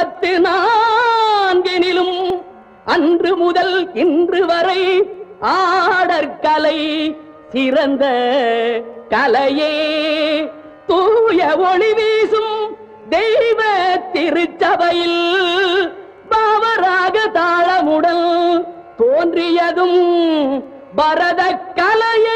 இருபத்து நான்கினிலும் அன்று முதல் இன்று வரை ஆடற்கலை சிறந்த கலையே தூய ஒளி வீசும் தெய்வ திருச்சபையில் பாவராக தாளமுடல் தோன்றியதும் பரத கலையே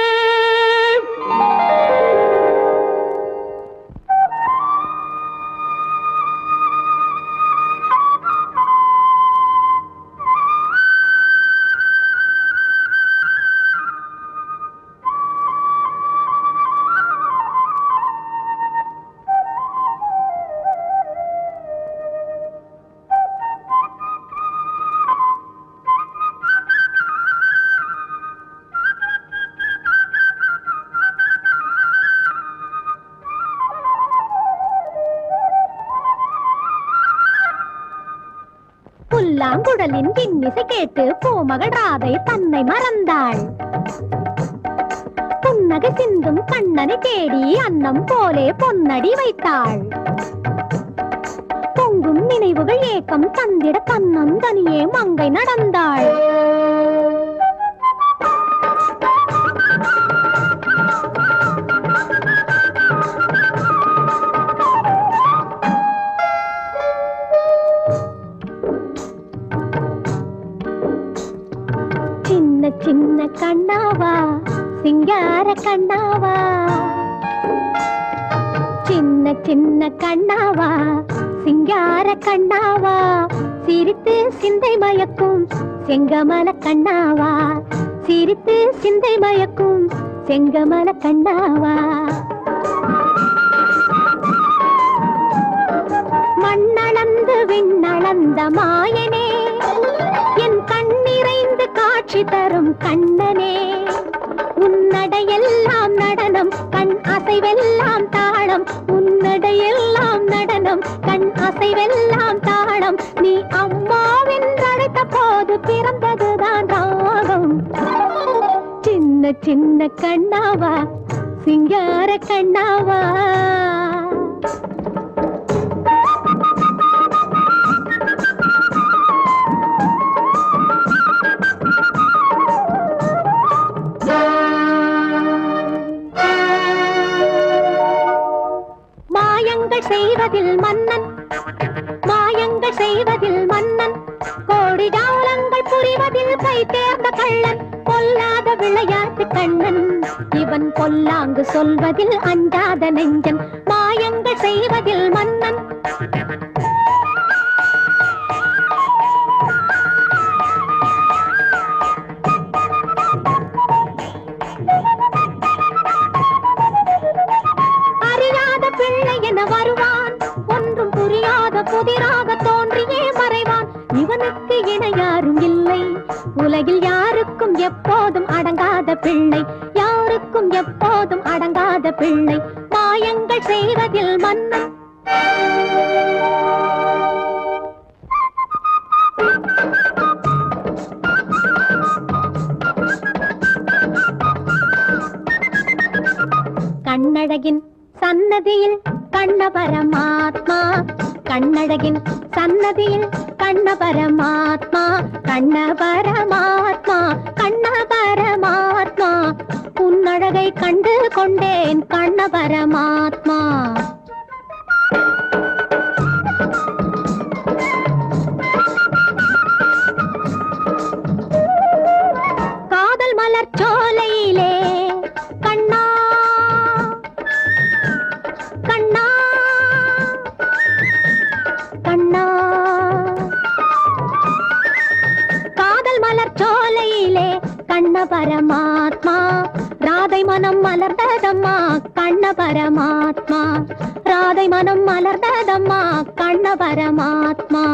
புல்லாங்குழலின் இன்னிசை கேட்டு பூமகள் ராதை தன்னை மறந்தாள் புன்னகை சிந்தும் கண்ணனை தேடி அன்னம் போலே பொன்னடி வைத்தாள் பொங்கும் நினைவுகள் ஏக்கம் தந்திட தன்னம் தனியே மங்கை நடந்தாள் சின்ன சின்ன கண்ணாவா சிங்கார கண்ணாவா சின்ன சின்ன கண்ணாவா சிங்கார கண்ணாவா சிரித்து சிந்தை மயக்கும் செங்கமல கண்ணாவா சிரித்து சிந்தை மயக்கும் செங்கமல கண்ணாவா மண்ணளந்து விண்ணளந்த மாயனே என் கண்ணிறைந்து காட்சி தரும் கண்ணனே உன்னடையெல்லாம் நடனம் கண் அசைவெல்லாம் தாளம் உன்னடையெல்லாம் நடனம் கண் அசைவெல்லாம் தாளம் நீ அம்மாவென்றழைத்த போது பிறந்ததுதான் ராகம் சின்ன சின்ன கண்ணாவா சிங்கார கண்ணாவா மாயங்கள் செய்வதில் மன்னன் மாயங்கள் செய்வதில் மன்னன் கோடி ஜாலங்கள் புரிவதில் கை தேர்ந்த கள்ளன் பொல்லாத விளையாட்டு கண்ணன் இவன் பொல்லாங்கு சொல்வதில் அஞ்சாத நெஞ்சன் மாயங்கள் செய்வதில் மன்னன் அறியாத பிள்ளை என வருவான் ஒன்றும் புரியாத புதிராக தோன்றியே மறைவான் இவனுக்கு இணை யாரும் இல்லை உலகில் யாருக்கும் எப்போதும் அடங்காத பிள்ளை யாருக்கும் எப்போதும் அடங்காத பிள்ளை மாயங்கள் செய்வதில் மன்னன் கண்ணழகின் சன்னதியில் கண்ண பரமாத்மா கண்ணழகின் சன்னதியில் கண்ண பரமாத்மா கண்ண பரமாத்மா கண்ண பரமாத்மா உன்னழகை கண்டு கொண்டேன் கண்ண பரமாத்மா காதல் மலர் சோலையிலே கண்ணா கண்ணா கண்ணா காதல் மலர் சோலையிலே கண்ண பரமாத்மா ராதை மனம் மலர்ந்ததம்மா கண்ண பரமாத்மா ராதை மனம் மலர்ந்ததம்மா கண்ண பரமாத்மா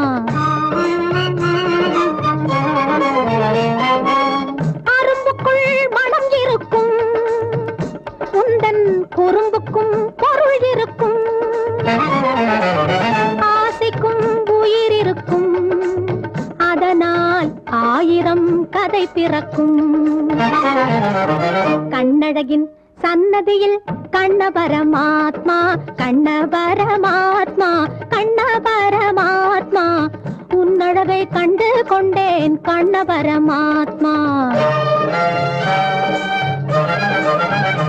அரும்புக்குள் மனம் இருக்கும் உந்தன் குறும்புக்கும் பொருள் இருக்கும் ஆசைக்கும் உயிர் இருக்கும் அதனால் ஆயிரம் கதை பிறக்கும் கண்ணழகின் சன்னதியில் கண்ண பரமாத்மா கண்ண பரமாத்மா கண்ண பரமாத்மா கண்டு கொண்டேன் கண்ண பரமாத்மா